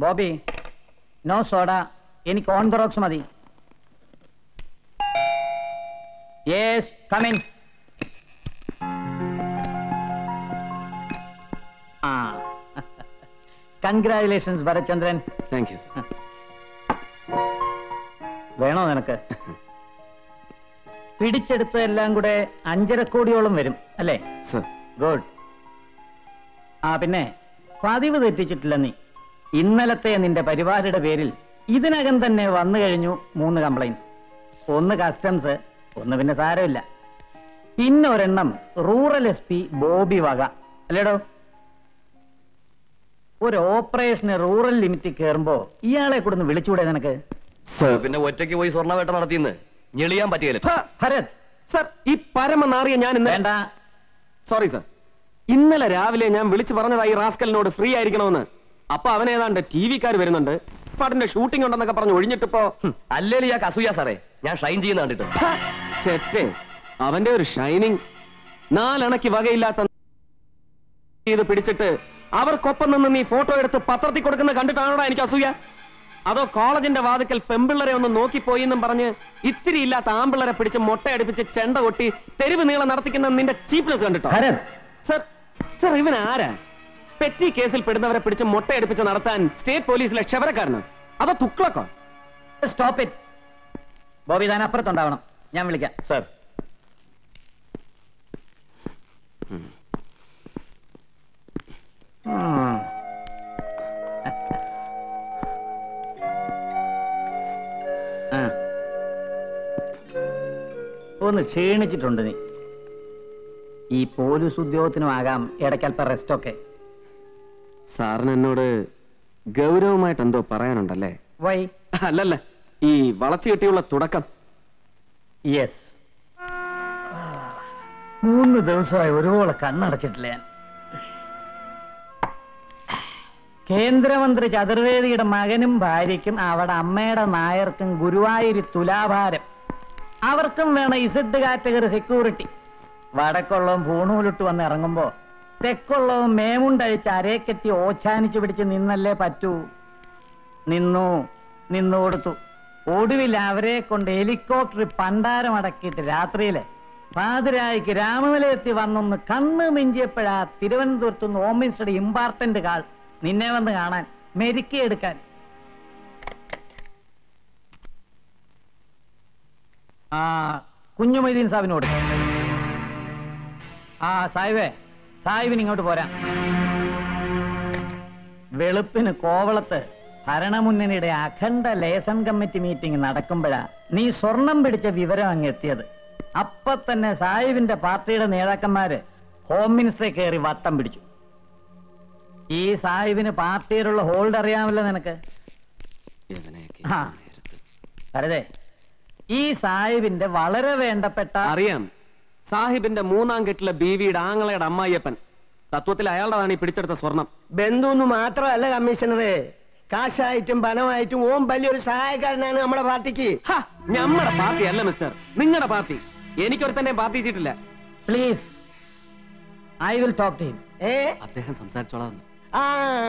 Bobby no soda എനിക്ക് on rocks മതി yes come in ആ congratulations Bharachandran thank you sir വേണോ നിനക്ക് പിടിച്ചെടുത്തതെല്ലാം കൂടെ അഞ്ചര കോടിയോളം വരും അല്ലേ സർ ഗുഡ് ആ പിന്നെ പതിവ് തെറ്റിച്ചിട്ടില്ല നീ ഇന്നലത്തെ നിന്റെ പരിപാടിയുടെ പേരിൽ ഇതിനകം തന്നെ വന്നു കഴിഞ്ഞു മൂന്ന് കംപ്ലൈൻസ് ഒന്ന് കസ്റ്റംസ് ഒന്ന് പിന്നെ സാരമില്ല പിന്നെ ഒരെണ്ണം റൂറൽ എസ് പി ബോബി വക അല്ലേടോ ഒരു ഓപ്പറേഷന് റൂറൽ ലിമിറ്റിൽ കയറുമ്പോ ഇയാളെ കൂടെ ഒന്ന് വിളിച്ചുകൂടെ നിനക്ക് സർ പിന്നെ ഒറ്റയ്ക്ക് പോയി സ്വർണ്ണവേട്ട നടത്തിയെന്ന് ഞെളിയാൻ പറ്റിയല്ലോ ഭരത് സർ ഈ പരമനാറിയ ഞാൻ ഇന്ന് വേണ്ട സോറി സർ ഇന്നലെ രാവിലെ ഞാൻ വിളിച്ചു പറഞ്ഞതായി റാസ്കലിനോട് ഫ്രീ ആയിരിക്കണമെന്ന് അപ്പൊ അവൻ ഏതാണ്ട് ടി വിക്കാർ വരുന്നുണ്ട് പാട്ടിന്റെ ഷൂട്ടിംഗ് ഉണ്ടെന്നൊക്കെ പറഞ്ഞു ഒഴിഞ്ഞിട്ടിപ്പോ അല്ലേലും ഞാൻ അസൂയ സാറേ ഞാൻ ഷൈൻ ചെയ്യുന്ന കണ്ടിട്ട് ഹ, ചെറ്റേ അവന്റെ ഒരു ഷൈനിങ് നാലണയ്ക്ക് വകയില്ലാത്ത ഇത് പിടിച്ചിട്ട് അവർക്കൊപ്പം നിന്ന് നീ ഫോട്ടോ എടുത്ത് പത്രത്തിൽ കൊടുക്കുന്ന കണ്ടിട്ടാണോടാ എനിക്ക് അസൂയ അതോ കോളേജിന്റെ വാതിക്കൽ പെമ്പിള്ളരെ ഒന്ന് നോക്കിപ്പോയി എന്നും പറഞ്ഞ് ഇത്തിരി ഇല്ലാത്ത ആമ്പിള്ളരെ പിടിച്ച് മുട്ടയടിപ്പിച്ച് ചെണ്ട കൊട്ടി തെരുവ് നീളം നടത്തിക്കുന്ന നിന്റെ ചീപ്നെസ് കണ്ടിട്ടോ ഭരത് സർ സർ ഇവൻ ആരാ പെറ്റി കേസിൽ പെടുന്നവരെ പിടിച്ച് മുട്ടയടിപ്പിച്ച് നടത്താൻ സ്റ്റേറ്റ് പോലീസിലെ ക്ഷവരക്കാരന് അതോ തുക്ലക്കോ സ്റ്റോപ്പ് ഇറ്റ് ബോബി താൻ അപ്പുറത്തുണ്ടാവണം ഞാൻ വിളിക്കാം സാർ ഉം. ആ. ഒന്ന് ക്ഷീണിച്ചിട്ടുണ്ട് നീ ഈ പോലീസ് ഉദ്യോഗത്തിനുമാകാം ഇടയ്ക്കൽപ്പ റെസ്റ്റ് ഒക്കെ സാറിന് എന്നോട് ഗൗരവമായിട്ട് എന്തോ പറയാനുണ്ടല്ലേ വൈ അല്ലല്ല ഈ വളച്ചു കെട്ടിയുള്ള തുടക്കം യെസ് മൂന്ന് ദിവസമായി ഒരുപോലെ കണ്ണടച്ചിട്ടില്ല ഞാൻ കേന്ദ്രമന്ത്രി ചതുർവേദിയുടെ മകനും ഭാര്യയ്ക്കും അവിടെ അമ്മയുടെ നായർക്കും ഗുരുവായൂര് തുലാഭാരം അവർക്കും വേണം ഇസഡ് കാറ്റഗറി സെക്യൂരിറ്റി വടക്കുള്ളവും പൂണൂലിട്ട് വന്ന് ഇറങ്ങുമ്പോ തെക്കുള്ളവും മേമുണ്ടഴിച്ച് അരേക്കെത്തി ഓച്ചാനിച്ചു പിടിച്ച് നിന്നല്ലേ പറ്റൂ നിന്നു നിന്നു കൊടുത്തു ഒടുവിൽ അവരെ കൊണ്ട് ഹെലികോപ്റ്റർ പണ്ടാരം അടക്കിയിട്ട് രാത്രിയിലെ പാതിരായിക്ക് രാമനിലയത്തിൽ വന്നൊന്ന് കണ്ണ് മിഞ്ചിയപ്പോഴാ തിരുവനന്തപുരത്ത് നിന്ന് ഹോം മിനിസ്റ്ററുടെ ഇമ്പാർട്ടന്റ് കാൾ നിന്നെ വന്ന് കാണാൻ മെരുക്കിയെടുക്കാൻ ആ കുഞ്ഞുമൊയ്തീൻ സാബിനോട് ആ സാഹിബേ സാഹിബിന് ഇങ്ങോട്ട് പോരാ വെളുപ്പിന് കോവളത്ത് ഭരണമുന്നണിയുടെ അഖണ്ഡ ലേസൺ കമ്മിറ്റി മീറ്റിംഗ് നടക്കുമ്പോഴാ നീ സ്വർണം പിടിച്ച വിവരം അങ്ങ് എത്തിയത് അപ്പൊ തന്നെ സാഹിബിന്റെ പാർട്ടിയുടെ നേതാക്കന്മാര് ഹോം മിനിസ്റ്ററെ കയറി വട്ടം പിടിച്ചു ഈ സാഹിബിന് പാർട്ടിയിലുള്ള ഹോൾഡ് അറിയാമല്ലോ നിനക്ക് ആ. ഭരതേ ഈ സാഹിബിന്റെ വളരെ വേണ്ടപ്പെട്ട അറിയാം സാഹിബിന്റെ മൂന്നാം കെട്ടിലെ ബീവിയുടെ ആങ്ങളയുടെ അമ്മായിയപ്പൻ തത്വത്തിൽ അയാളുടെതാണ് ഈ പിടിച്ചെടുത്ത സ്വർണം ബന്ധുന്ന് മാത്രമല്ല കമ്മീഷണറെ കാശായിട്ടും പണമായിട്ടും ഓം വലിയൊരു സഹായക്കാരനാണ് നമ്മുടെ പാർട്ടിക്ക് ഹ, ഞമ്മടെ പാർട്ടി അല്ല മിസ്റ്റർ നിങ്ങളുടെ പാർട്ടി എനിക്കൊരുത്തന്നെ പാർട്ടി ചെയ്തിട്ടില്ല please I will talk to him ഏ അദ്ദേഹം സംസാരിച്ചോളാം ആ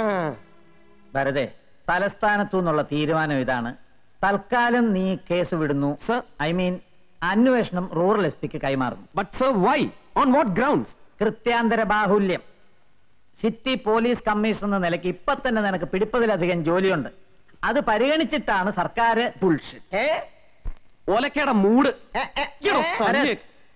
ഭരതേ തലസ്ഥാനത്തു നിന്നുള്ള തീരുമാനം ഇതാണ് തൽക്കാലം നീ കേസ് വിടുന്നു സർ ഐ മീൻ അന്വേഷണം റൂറൽ എസ് പിക്ക് കൈമാറുന്നു but sir why on what grounds കൃത്യാന്തര ബാഹുല്യം സിറ്റി പോലീസ് കമ്മീഷണർ എന്ന നിലയ്ക്ക് ഇപ്പൊ തന്നെ നിനക്ക് പിടിപ്പതിലധികം ജോലിയുണ്ട് അത് പരിഗണിച്ചിട്ടാണ് സർക്കാർ ഏ ഓലക്കയുടെ മൂട് ഏ, ഏ, എടോ, ഏ. തന്നെ.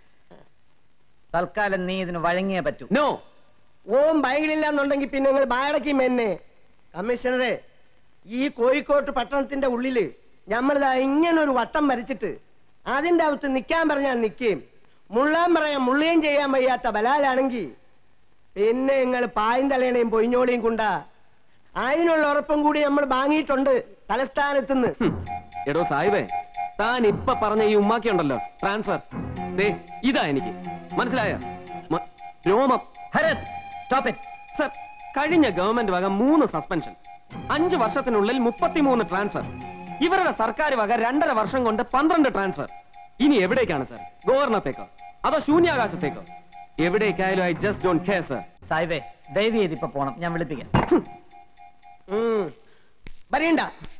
തൽക്കാലം നീ ഇതിന് വഴങ്ങിയേ പറ്റൂ നോ ഓം ബൈലില്ല എന്നുണ്ടെങ്കിൽ പിന്നെ നിങ്ങൾ ബാടക്കും എന്നെ കമ്മീഷണറെ ഈ കോഴിക്കോട്ട് പട്ടണത്തിന്റെ ഉള്ളില് നമ്മളിതാ ഇങ്ങനെ ഒരു വട്ടം വരച്ചിട്ട് അതിന്റെ അകത്ത് നിൽക്കാൻ പറഞ്ഞാൽ നിൽക്കുകയും മുള്ളാൻ പറയാൻ മുള്ളുകയും ചെയ്യാൻ വയ്യാത്ത ബലാലാണെങ്കിൽ പിന്നെ നിങ്ങൾ പായും തലേണയും പൊയിഞ്ഞോളിയും കൊണ്ടാ അതിനുള്ള ഉറപ്പും കൂടി നമ്മൾ വാങ്ങിയിട്ടുണ്ട് തലസ്ഥാനത്തുനിന്ന് ഹും. എടോ സാഹിബേ താൻ ഇപ്പൊ പറഞ്ഞ ഈ ഉമ്മാക്കി ഉണ്ടല്ലോ ട്രാൻസ്ഫർ ദേ ഇതാ എനിക്ക് മനസ്സിലായോ മ- രോമം ഭരത് സ്റ്റോപ്പ് ഇറ്റ് സർ കഴിഞ്ഞ ഗവൺമെന്റ് വക മൂന്ന് സസ്പെൻഷൻ അഞ്ചു വർഷത്തിനുള്ളിൽ മുപ്പത്തിമൂന്ന് ട്രാൻസ്ഫർ ഇവരുടെ സർക്കാർ വക രണ്ടര വർഷം കൊണ്ട് പന്ത്രണ്ട് ട്രാൻസ്ഫർ ഇനി എവിടേക്കാണ് സർ ഗവർണത്തേക്കോ അതോ ശൂന്യാകാശത്തേക്കോ എവിടേക്കായാലും I just don't care sir സാഹിബേ ദയവ് ചെയ്ത് ഇപ്പൊ പോണം ഞാൻ വിളിപ്പിക്കാം ഉം. പറയണ്ട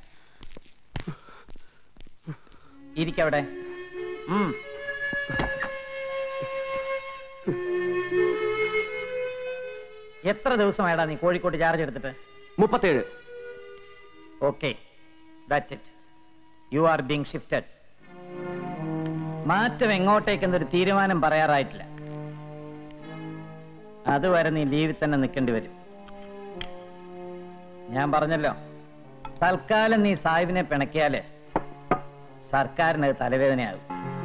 ഇരിക്കവിടെ ഉം. എത്ര ദിവസമായിടാ നീ കോഴിക്കോട്ട് ചാർജ് എടുത്തിട്ട് മുപ്പത്തേഴ് okay that's it you are being shifted മാറ്റം എങ്ങോട്ടേക്കെന്നൊരു തീരുമാനം പറയാറായിട്ടില്ല അതുവരെ നീ ലീവിൽ തന്നെ നിൽക്കേണ്ടി വരും ഞാൻ പറഞ്ഞല്ലോ തൽക്കാലം നീ സാഹിബിനെ പിണക്കിയാല് സർക്കാരിന് അത് തലവേദനയാകും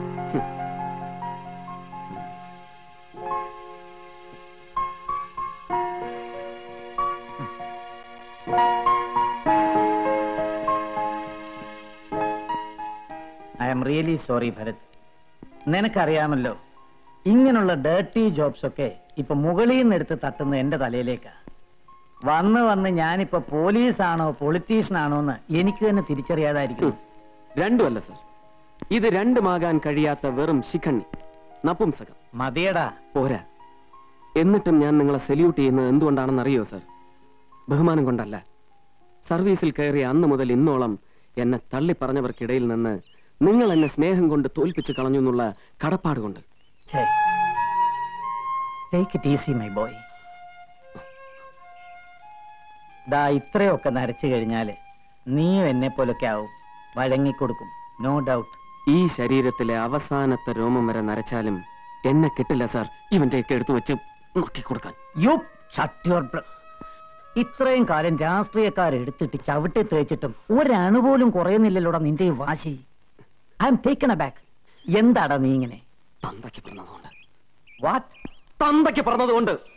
I'm really sorry Bharath നിനക്കറിയാമല്ലോ ഇങ്ങനെയുള്ള ഡേർട്ടി ജോബ്സ് ഒക്കെ ഇപ്പൊ മുകളിൽ നിന്ന് എടുത്ത് തട്ടുന്നത് എന്റെ തലയിലേക്കാ വന്ന് വന്ന് ഞാനിപ്പോ പോലീസാണോ പൊളിറ്റീഷ്യനാണോ എന്ന് എനിക്ക് തന്നെ തിരിച്ചറിയാതായിരിക്കും രണ്ടുമല്ല സർ ഇത് രണ്ടുമാകാൻ കഴിയാത്ത വെറും ശിഖണ്ണി നപുംസകം മതിയടാ പോരാ എന്നിട്ടും ഞാൻ നിങ്ങളെ സല്യൂട്ട് ചെയ്യുന്നത് എന്തുകൊണ്ടാണെന്ന് അറിയോ സർ ബഹുമാനം കൊണ്ടല്ല സർവീസിൽ കയറിയ അന്ന് മുതൽ ഇന്നോളം എന്നെ തള്ളിപ്പറഞ്ഞവർക്കിടയിൽ നിന്ന് നിങ്ങൾ എന്നെ സ്നേഹം കൊണ്ട് തോൽപ്പിച്ചു കളഞ്ഞു എന്നുള്ള കടപ്പാട് കൊണ്ട് take it easy my boy ദാ ഇത്രയൊക്കെ നരച്ചു കഴിഞ്ഞാല് നീയും എന്നെ പോലൊക്കെ ആവും വഴങ്ങിക്കൊടുക്കും നോ ഡൗട്ട് ഈ ശരീരത്തിലെ അവസാനത്തെ രോമം വരെ നരച്ചാലും എന്നെ കിട്ടില്ല സാർ ഇവന്റെയൊക്കെ എടുത്തു വെച്ച് നോക്കി കൊടുക്കാൻ യു ഷട്ട് യുവർ ഇത്രയും കാലം രാഷ്ട്രീയക്കാർ എടുത്തിട്ട് ചവിട്ടി തേച്ചിട്ടും ഒരണു പോലും കുറയുന്നില്ലല്ലോടാ നിന്റെ ഈ വാശി I'm taken aback എന്താടാ നീ ഇങ്ങനെ തന്തയ്ക്ക് പറഞ്ഞതുകൊണ്ട് വാട്ട് തന്തയ്ക്ക് പറഞ്ഞതുകൊണ്ട്